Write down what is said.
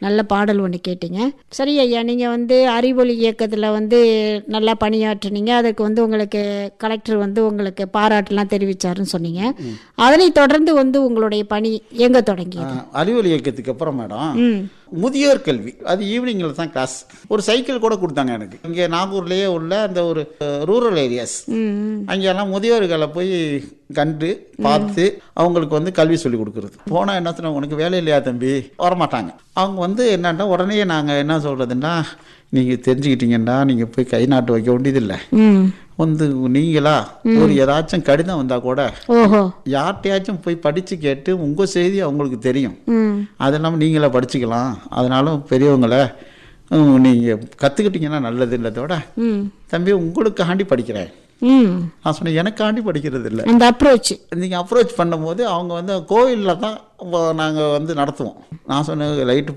நல்ல பாடல் ஒன்று கேட்டீங்க சரி ஐயா நீங்கள் வந்து அறிவொளி இயக்கத்தில் வந்து நல்லா பணியாற்றுனீங்க அதுக்கு வந்து உங்களுக்கு கலெக்டர் வந்து உங்களுக்கு பாராட்டுலாம் தெரிவிச்சாருன்னு சொன்னீங்க அதனை தொடர்ந்து வந்து உங்களுடைய பணி எங்கே தொடங்கியது அறிவொளி இயக்கத்துக்கு அப்புறம் மேடம் ம் முதியோர் கல்வி அது ஈவினிங்கில் தான் கிளாஸ் ஒரு சைக்கிள் கூட கொடுத்தாங்க எனக்கு இங்கே நாகூர்லேயே உள்ள அந்த ஒரு ரூரல் ஏரியாஸ் ம் அங்கெல்லாம் முதியோர்களை போய் கண்டு பார்த்து அவங்களுக்கு வந்து கல்வி சொல்லி கொடுக்குறது போனால் என்ன சொன்ன உனக்கு வேலை இல்லையா தம்பி வரமாட்டாங்க அவங்க வந்து என்னன்னா உடனே நாங்கள் என்ன சொல்கிறதுன்னா நீங்கள் தெரிஞ்சுக்கிட்டீங்கன்னா நீங்கள் போய் கை நாட்டு வைக்க வேண்டியதில்லை ம் வந்து நீங்களா ஒரு ஏதாச்சும் கடிதம் வந்தால் கூட ஓஹோ யார்கிட்டயாச்சும் போய் படித்து கேட்டு உங்கள் செய்தி அவங்களுக்கு தெரியும் ம் அது இல்லாமல் நீங்களே படிச்சுக்கலாம் அதனால பெரியவங்கள நீங்கள் கற்றுக்கிட்டீங்கன்னா நல்லதுன்றதோட ம் தம்பி உங்களுக்காண்டி படிக்கிறேன் ம் நான் சொன்னேன் எனக்காண்டி படிக்கிறது இல்லை அந்த அப்ரோச் நீங்கள் அப்ரோச் பண்ணும்போது அவங்க வந்து கோவிலில் தான் நாங்கள் வந்து நடத்துவோம் நான் சொன்னேன் லைட்டு